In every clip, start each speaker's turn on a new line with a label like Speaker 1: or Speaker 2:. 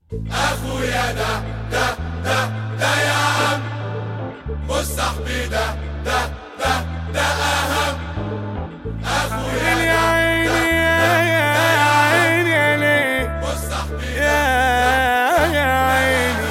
Speaker 1: اخويا ده ده ده ده يا عم مش صاحبي ده ده ده ده اهم اخويا
Speaker 2: يا عيني يا يا عيني يا ليه
Speaker 1: مش صاحبي
Speaker 2: يا يا عيني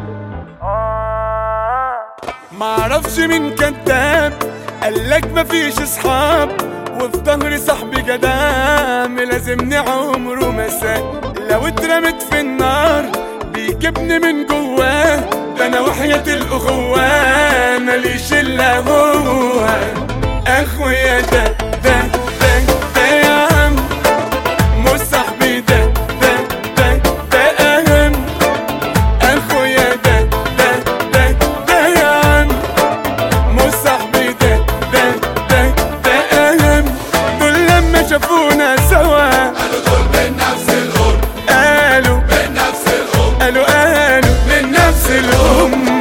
Speaker 2: معرفش مين كذاب قالك مفيش اصحاب وفي ظهري صاحبي جدام لازمني عمره ما ساب لو اترمت في النار بيجيبني من جواه ده انا وحياة الاخوة ماليش الا هو اخويا ده ده ده ده يا عم مش صاحبي ده ده ده ده اهم اخويا ده ده ده ده يا عم مش صاحبي ده ده ده ده اهم دول لما شافونا سوا
Speaker 1: قالوا دول من نفس الام
Speaker 2: قالوا
Speaker 1: من نفس الام
Speaker 2: قالوا قالوا من نفس الام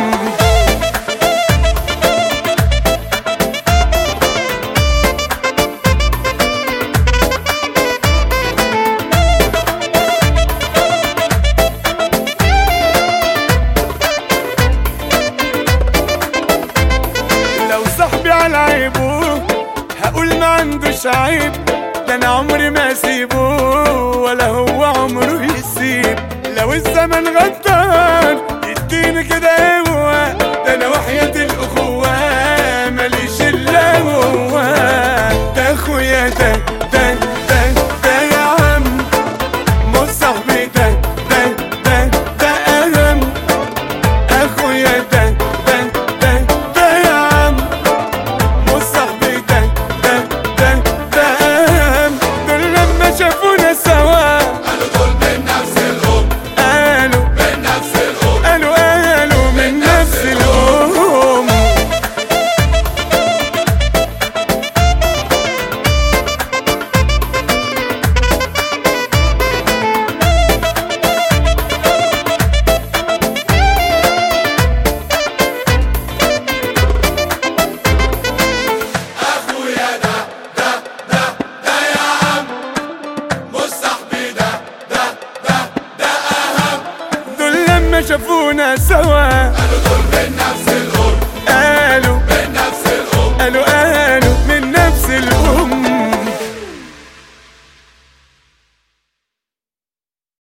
Speaker 2: لو صاحبي على عيبه هقول ما عندوش عيب ده انا عمري ما اسيبه ولا هو عمره يسيب لو الزمن غدار يديني كده هو ده انا وحياة الاخوة ماليش الا هو ده اخويا ده ده ده ده يا عم مش صاحبي ده ده ده ده اهم اخويا ده ده ده ده يا عم مش صاحبي ده ده ده ده اهم دول لما شافونا سوا
Speaker 1: قالوا دول من نفس الام
Speaker 2: قالوا
Speaker 1: من نفس الام
Speaker 2: قالوا قالوا من نفس الام
Speaker 1: اخويا ده ده ده ده يا عم مش صاحبي ده ده ده ده اهم
Speaker 2: دول لما شافونا سوا
Speaker 1: قالوا دول من